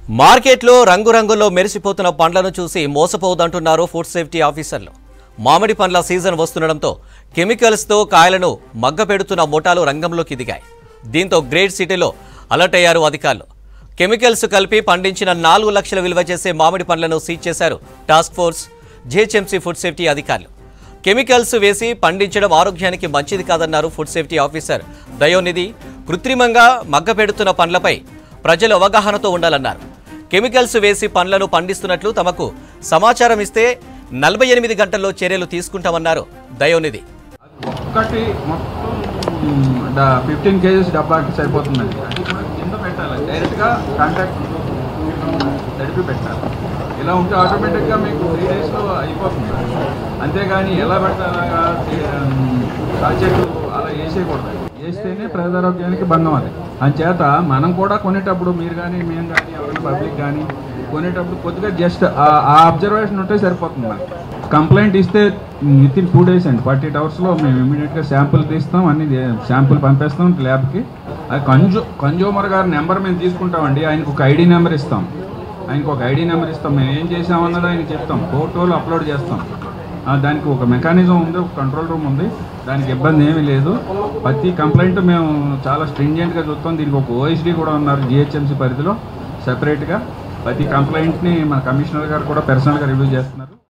మార్కెట్లో రంగురంగుల్లో మెరిసిపోతున్న పండ్లను చూసి మోసపోవద్దంటున్నారు ఫుడ్ సేఫ్టీ ఆఫీసర్లు మామిడి పండ్ల సీజన్ వస్తుండటంతో కెమికల్స్తో కాయలను మగ్గపెడుతున్న ముఠాలు రంగంలోకి దిగాయి దీంతో గ్రేట్ సిటీలో అలర్ట్ అయ్యారు అధికారులు కెమికల్స్ కలిపి పండించిన నాలుగు లక్షల విలువ చేసే మామిడి పండ్లను సీజ్ చేశారు task force GHMC food safety అధికారులు కెమికల్స్ వేసి పండించడం ఆరోగ్యానికి మంచిది కాదన్నారు ఫుడ్ సేఫ్టీ ఆఫీసర్ దయోనిధి కృత్రిమంగా మగ్గపెడుతున్న పండ్లపై ప్రజలు అవగాహనతో ఉండాలన్నారు కెమికల్స్ వేసి పండ్లను పండిస్తున్నట్లు తమకు సమాచారం ఇస్తే నలభై ఎనిమిది గంటల్లో చర్యలు తీసుకుంటామన్నారు దయోనిధి ఒక్కటి మొత్తం ఫిఫ్టీన్ కేజీస్ డబ్బాకి సరిపోతుందండి అది కూడా కింద పెట్టాలి డైరెక్ట్గా కాంటాక్ట్ తడిపి పెట్టాలి ఇలా ఉంటే ఆటోమేటిక్గా మీకు త్రీ డేస్లో అయిపోతుంది అంతేగాని ఎలా పెట్టాలగా సాచెట్లు అలా వేసేయకూడదు వేస్తేనే ప్రజారోగ్యానికి భంగం అది అంచేత మనం కూడా కొనేటప్పుడు మీరు కానీ మేము కానీ ఎవరైనా పబ్లిక్ కానీ కొనేటప్పుడు కొద్దిగా జస్ట్ ఆ అబ్జర్వేషన్ ఉంటే సరిపోతుంది మనకి కంప్లైంట్ ఇస్తే విత్ ఇన్ టూ డేస్ అండి ఫార్టీ ఎయిట్ అవర్స్లో మేము ఇమీడియట్గా శాంపుల్ తీస్తాం అన్ని శాంపుల్ పంపిస్తాం ల్యాబ్కి అది కన్జూ కన్జ్యూమర్ గారి నెంబర్ మేము తీసుకుంటామండి ఆయనకు ఒక ఐడి నెంబర్ ఇస్తాం ఆయనకు ఒక ఐడి నెంబర్ ఇస్తాం మేము ఏం చేసామన్నది ఆయన చెప్తాం ఫోటోలు అప్లోడ్ చేస్తాం ఆ, దానికి ఒక మెకానిజం ఉంది ఒక కంట్రోల్ రూమ్ ఉంది దానికి ఇబ్బంది ఏమీ లేదు ప్రతి కంప్లైంట్ మేము చాలా స్ట్రింజెంట్గా చూస్తాం దీనికి ఒక ఓఎస్డీ కూడా ఉన్నారు జిహెచ్ఎంసీ పరిధిలో సెపరేట్గా ప్రతి కంప్లైంట్ని మన కమిషనర్ గారు కూడా పర్సనల్గా రివ్యూ చేస్తున్నారు